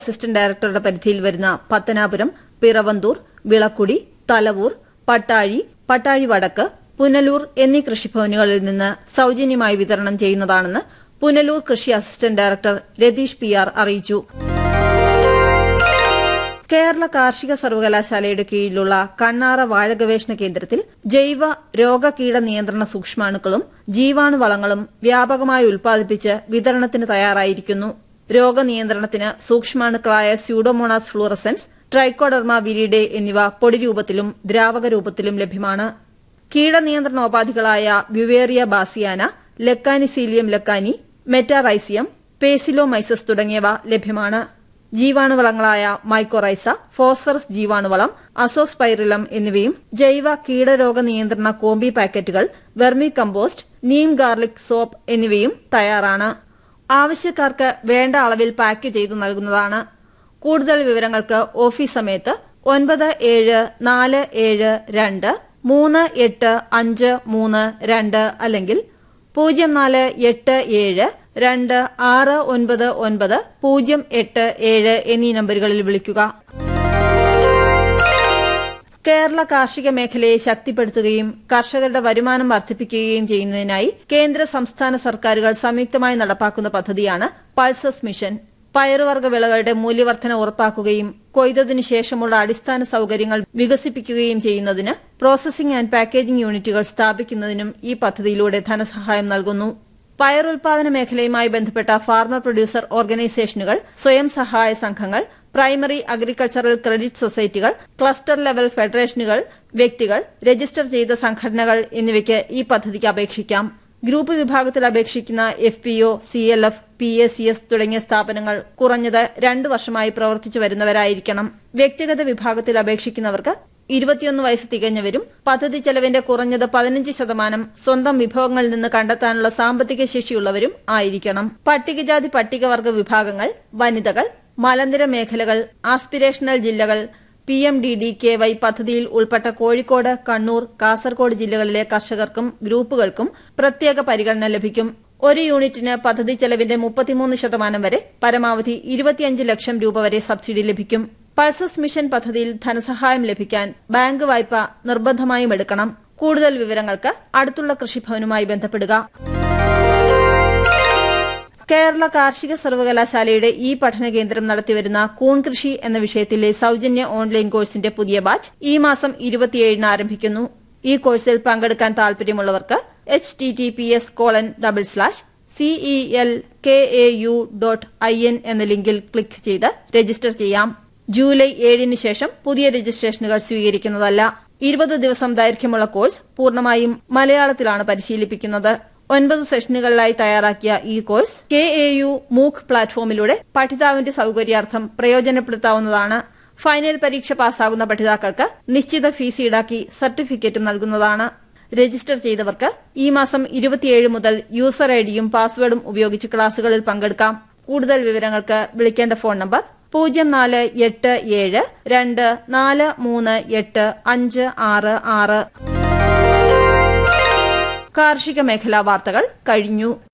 assistant ഡയറക്ടറുടെ പരിധിയിൽ വരുന്ന പത്തനാപുരം പിറവന്തൂർ വിളക്കുടി തലവൂർ പട്ടാഴി പട്ടാഴി വടക്ക് പുനലൂർ എന്നീ കൃഷിഭവനുകളിൽ നിന്ന് സൌജന്യമായി വിതരണം ചെയ്യുന്നതാണെന്ന് പുനലൂർ കൃഷി assistant director Ratheesh P R അറിയിച്ചു കേരള കാർഷിക സർവകലാശാലയുടെ കീഴിലുള്ള കണ്ണാറ വാഴ ഗവേഷണ കേന്ദ്രത്തിൽ ജൈവ രോഗകീട നിയന്ത്രണ സൂക്ഷ്മാണുക്കളും ജീവാണുവളങ്ങളും വ്യാപകമായി ഉൽപ്പാദിപ്പിച്ച് വിതരണത്തിന് തയ്യാറായിരിക്കുന്നു രോഗനിയന്ത്രണത്തിന് സൂക്ഷ്മാണുക്കളായ സ്യൂഡോമോണാസ് ഫ്ലൂറസെൻസ് ട്രൈക്കോഡർമ വിരിഡെ എന്നിവ പൊടി രൂപത്തിലും ദ്രാവക രൂപത്തിലും ലഭ്യമാണ് കീടനിയന്ത്രണോപാധികളായ Beauveria bassiana Lecanicillium lecanii Metarhizium Paecilomyces തുടങ്ങിയവ ലഭ്യമാണ് ജീവാണുവളങ്ങളായ മൈക്കോറൈസ ഫോസ്ഫറസ് ജീവാണുവളം അസോസ്പൈറിലം എന്നിവയും ജൈവ കീടരോഗ നിയന്ത്രണ കോമ്പി പാക്കറ്റുകൾ vermicompost neem garlic soap എന്നിവയും തയ്യാറാണ് ആവശ്യക്കാർക്ക് വേണ്ട അളവിൽ പാക്ക് ചെയ്തു നൽകുന്നതാണ് കൂടുതൽ വിവരങ്ങൾക്ക് ഓഫീസ് സമയത്ത് ഒൻപത് ഏഴ് നാല് ഏഴ് രണ്ട് മൂന്ന് എട്ട് അഞ്ച് മൂന്ന് രണ്ട് അല്ലെങ്കിൽ പൂജ്യം നാല് എട്ട് ഏഴ് രണ്ട് ആറ് ഒൻപത് ഒൻപത് പൂജ്യം എട്ട് ഏഴ് എന്നീ നമ്പറുകളിൽ വിളിക്കുക കേരള കാർഷിക മേഖലയെ ശക്തിപ്പെടുത്തുകയും കർഷകരുടെ വരുമാനം വർദ്ധിപ്പിക്കുകയും ചെയ്യുന്നതിനായി കേന്ദ്ര സംസ്ഥാന സർക്കാരുകൾ സംയുക്തമായി നടപ്പാക്കുന്ന പദ്ധതിയാണ് പൾസസ് മിഷൻ പയറുവർഗ്ഗ വിളകളുടെ മൂല്യവർദ്ധന ഉറപ്പാക്കുകയും കൊയ്തതിനു ശേഷമുള്ള അടിസ്ഥാന സൌകര്യങ്ങൾ വികസിപ്പിക്കുകയും ചെയ്യുന്നതിന് പ്രോസസിംഗ് ആൻഡ് പാക്കേജിംഗ് യൂണിറ്റുകൾ സ്ഥാപിക്കുന്നതിനും ഈ പദ്ധതിയിലൂടെ ധനസഹായം നൽകുന്നു പയർ ഉൽപാദന മേഖലയുമായി ബന്ധപ്പെട്ട ഫാർമർ പ്രൊഡ്യൂസർ ഓർഗനൈസേഷനുകൾ സ്വയം സഹായ സംഘങ്ങൾ പ്രൈമറി അഗ്രികൾച്ചറൽ ക്രെഡിറ്റ് സൊസൈറ്റികൾ ക്ലസ്റ്റർ ലെവൽ ഫെഡറേഷനുകൾ വ്യക്തികൾ രജിസ്റ്റർ ചെയ്ത സംഘടനകൾ എന്നിവയ്ക്ക് ഈ പദ്ധതിക്ക് അപേക്ഷിക്കാം ഗ്രൂപ്പ് വിഭാഗത്തിൽ അപേക്ഷിക്കുന്ന F P O C L F P A C S തുടങ്ങിയ സ്ഥാപനങ്ങൾ കുറഞ്ഞത് രണ്ടു വർഷമായി പ്രവർത്തിച്ചു വരുന്നവരായിരിക്കണം വ്യക്തിഗത വിഭാഗത്തിൽ അപേക്ഷിക്കുന്നവർക്ക് ഇരുപത്തിയൊന്ന് വയസ്സ് തികഞ്ഞവരും പദ്ധതി ചെലവിന്റെ കുറഞ്ഞത് പതിനഞ്ച് ശതമാനം സ്വന്തം വിഭവങ്ങളിൽ നിന്ന് കണ്ടെത്താനുള്ള സാമ്പത്തിക ശേഷിയുള്ളവരും ആയിരിക്കണം പട്ടികജാതി പട്ടികവർഗ വിഭാഗങ്ങൾ വനിതകൾ മലനിര മേഖലകൾ ആസ്പിരേഷണൽ ജില്ലകൾ P M D D K Y പദ്ധതിയിൽ ഉൾപ്പെട്ട കോഴിക്കോട് കണ്ണൂർ കാസർകോട് ജില്ലകളിലെ കർഷകർക്കും ഗ്രൂപ്പുകൾക്കും പ്രത്യേക പരിഗണന ലഭിക്കും ഒരു യൂണിറ്റിന് പദ്ധതി ചെലവിന്റെ മുപ്പത്തിമൂന്ന് ശതമാനം വരെ പരമാവധി ഇരുപത്തിയഞ്ച് ലക്ഷം രൂപ വരെ സബ്സിഡി ലഭിക്കും പൾസസ് മിഷൻ പദ്ധതിയിൽ ധനസഹായം ലഭിക്കാൻ ബാങ്ക് വായ്പ നിർബന്ധമായും എടുക്കണം കൂടുതൽ വിവരങ്ങൾക്ക് അടുത്തുള്ള കൃഷിഭവനുമായി ബന്ധപ്പെടുക കേരള കാർഷിക സർവകലാശാലയുടെ ഈ പഠന കേന്ദ്രം നടത്തിവരുന്ന കൂൺ കൃഷി എന്ന വിഷയത്തിലെ സൌജന്യ ഓൺലൈൻ കോഴ്സിന്റെ പുതിയ ബാച്ച് ഈ മാസം ഇരുപത്തിയേഴിന് ആരംഭിക്കുന്നു ഈ കോഴ്സിൽ പങ്കെടുക്കാൻ താൽപര്യമുള്ളവർക്ക് H T T P S colon double slash C E L K A U dot I N എന്ന ലിങ്കിൽ ക്ലിക്ക് ചെയ്ത് രജിസ്റ്റർ ചെയ്യാം ജൂലൈ ഏഴിന് ശേഷം പുതിയ രജിസ്ട്രേഷനുകൾ സ്വീകരിക്കുന്നതല്ല ഇരുപത് ദിവസം ദൈർഘ്യമുള്ള കോഴ്സ് പൂർണ്ണമായും മലയാളത്തിലാണ് പരിശീലിപ്പിക്കുന്നത് ഒൻപത് സെഷനുകളിലായി തയ്യാറാക്കിയ ഈ കോഴ്സ് കെ എ യു മൂക്ക് പ്ലാറ്റ്ഫോമിലൂടെ പഠിതാവിന്റെ സൌകര്യാർത്ഥം പ്രയോജനപ്പെടുത്താവുന്നതാണ് ഫൈനൽ പരീക്ഷ പാസ്സാകുന്ന പഠിതാക്കൾക്ക് നിശ്ചിത ഫീസ് ഈടാക്കി സർട്ടിഫിക്കറ്റും നൽകുന്നതാണ് രജിസ്റ്റർ ചെയ്തവർക്ക് ഈ മാസം ഇരുപത്തിയേഴ് മുതൽ യൂസർ ഐഡിയും പാസ്വേഡും ഉപയോഗിച്ച് ക്ലാസുകളിൽ പങ്കെടുക്കാം കൂടുതൽ വിവരങ്ങൾക്ക് വിളിക്കേണ്ട ഫോൺ നമ്പർ പൂജ്യം നാല് എട്ട് ഏഴ് രണ്ട് നാല് മൂന്ന് എട്ട് അഞ്ച് ആറ് ആറ് കാർഷിക മേഖലാ വാർത്തകൾ കഴിഞ്ഞു